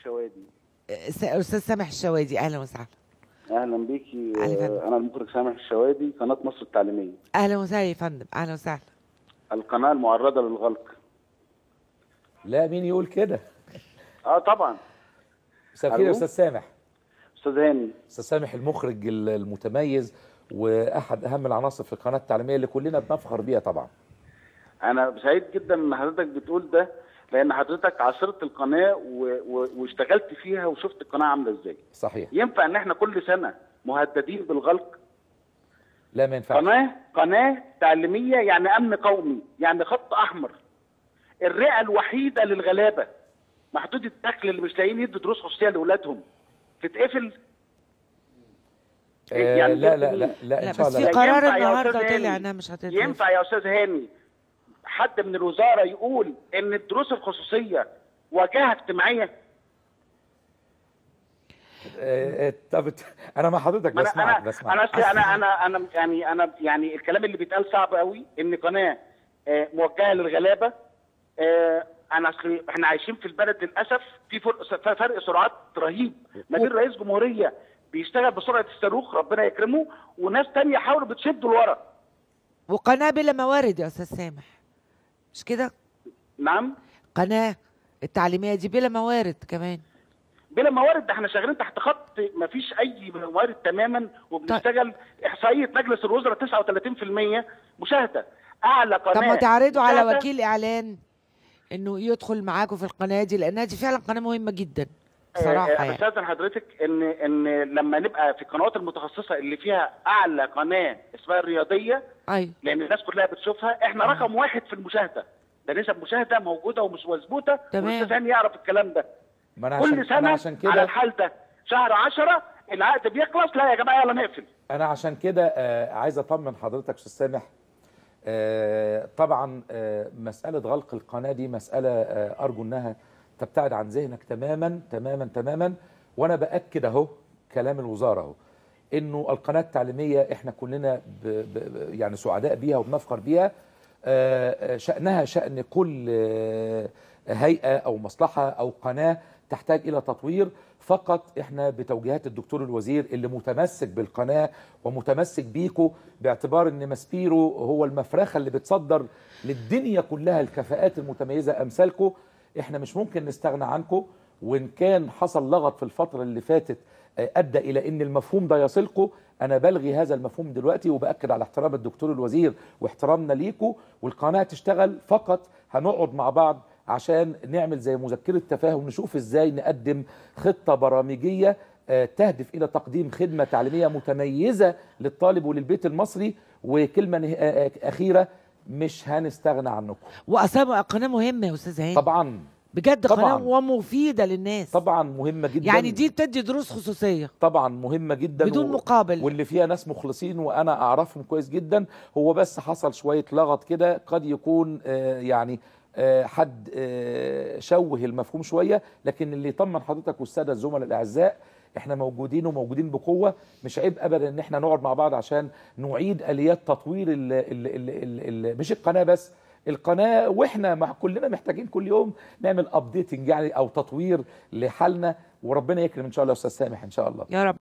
الشوادي س- استاذ سامح الشوادي اهلا وسهلا اهلا بيكي أهلا فندم. آه، انا المخرج سامح الشوادي قناه مصر التعليميه اهلا وسهلا يا فندم اهلا وسهلا القناه المعرضه للغلق لا مين يقول كده اه طبعا مساء الخير يا ألو؟ استاذ سامح استاذ هاني استاذ سامح المخرج ال- المتميز واحد اهم العناصر في القناه التعليميه اللي كلنا بنفخر بيها طبعا انا سعيد جدا ان حضرتك بتقول ده لان حضرتك عاصرت القناه و... و... واشتغلت فيها وشفت القناه عامله ازاي صحيح ينفع ان احنا كل سنه مهددين بالغلق لا ما ينفعش قناه قناه تعليميه يعني امن قومي يعني خط احمر الرئه الوحيده للغلابه محدود الدخل اللي مش لاقيين يدوا دروس خصوصيه لاولادهم تتقفل آه يعني لا بجد لا مين؟ لا لا لا ان شاء بس الله في لا. قرار ينفع يا النهارده أستاذ طلع هاني؟ انها مش هتدرس ينفع يا استاذ هاني حد من الوزاره يقول ان الدروس الخصوصيه واجهه اجتماعيه آه آه، طب انا مع حضرتك ما انا بسمعك انا بسمعك انا أصلي انا انا انا يعني انا يعني الكلام اللي بيتقال صعب قوي ان قناه آه، موجهه للغلابه آه، انا اصل احنا عايشين في البلد للاسف في فرق فرق سرعات رهيب ما بين رئيس جمهوريه بيشتغل بسرعه الصاروخ ربنا يكرمه وناس تانية حاولوا بتشده لورا وقناه بلا موارد يا استاذ سامح مش كده نعم قناه التعليميه دي بلا موارد كمان بلا موارد ده احنا شغالين تحت خط ما فيش اي موارد تماما وبنشتغل احصائيه مجلس الوزراء 39% مشاهده اعلى قناه طب ما تعرضوا على مشاهدة وكيل اعلان انه يدخل معاكم في القناه دي لانها دي فعلا قناه مهمه جدا بصراحه آه، يعني استاذن حضرتك ان ان لما نبقى في القنوات المتخصصه اللي فيها اعلى قناه اسمها الرياضيه ايوه لان الناس كلها بتشوفها احنا رقم واحد في المشاهده ده نسب مشاهده موجوده ومش مظبوطه تمام. والاستاذ هاني يعرف الكلام ده ما انا عشان كل انا سنه عشان على كده الحال ده شهر 10 العقد بيخلص لا يا جماعه يلا نقفل انا عشان كده آه، عايز اطمن حضرتك استاذ سامح آه، طبعا آه، مساله غلق القناه دي مساله آه، ارجو انها تبتعد عن ذهنك تماما تماما تماما وانا باكد اهو كلام الوزاره اهو انه القناه التعليميه احنا كلنا ب ب يعني سعداء بيها وبنفخر بيها آه، آه، شانها شان كل آه، هيئه او مصلحه او قناه تحتاج الى تطوير فقط احنا بتوجيهات الدكتور الوزير اللي متمسك بالقناه ومتمسك بيكو باعتبار ان ماسبيرو هو المفرخه اللي بتصدر للدنيا كلها الكفاءات المتميزه امثالكو احنا مش ممكن نستغنى عنكم وان كان حصل لغط في الفتره اللي فاتت آه، ادى الى ان المفهوم ده يصلكم انا بلغي هذا المفهوم دلوقتي وباكد على احترام الدكتور الوزير واحترامنا ليكو والقناه تشتغل فقط هنقعد مع بعض عشان نعمل زي مذكره تفاهم نشوف ازاي نقدم خطه برامجيه آه، تهدف الى تقديم خدمه تعليميه متميزه للطالب وللبيت المصري وكلمه نه- آه، آه، اخيره مش هنستغنى عنكم واصلا قناه مهمه يا استاذ هاني طبعا بجد قناه طبعاً. ومفيده للناس طبعا مهمه جدا يعني دي بتدي دروس خصوصيه طبعا مهمه جدا بدون مقابل. واللي فيها ناس مخلصين وانا اعرفهم كويس جدا هو بس حصل شويه لغط كده قد يكون آه، يعني آه، حد آه، شوه المفهوم شويه لكن اللي يطمن حضرتك والساده الزملاء الاعزاء احنا موجودين وموجودين بقوه مش عيب ابدا ان احنا نقعد مع بعض عشان نعيد اليات تطوير ال ال ال ال ال مش القناه بس القناه واحنا مع كلنا محتاجين كل يوم نعمل ابديتنج يعني او تطوير لحالنا وربنا يكرم ان شاء الله يا استاذ سامح ان شاء الله يا رب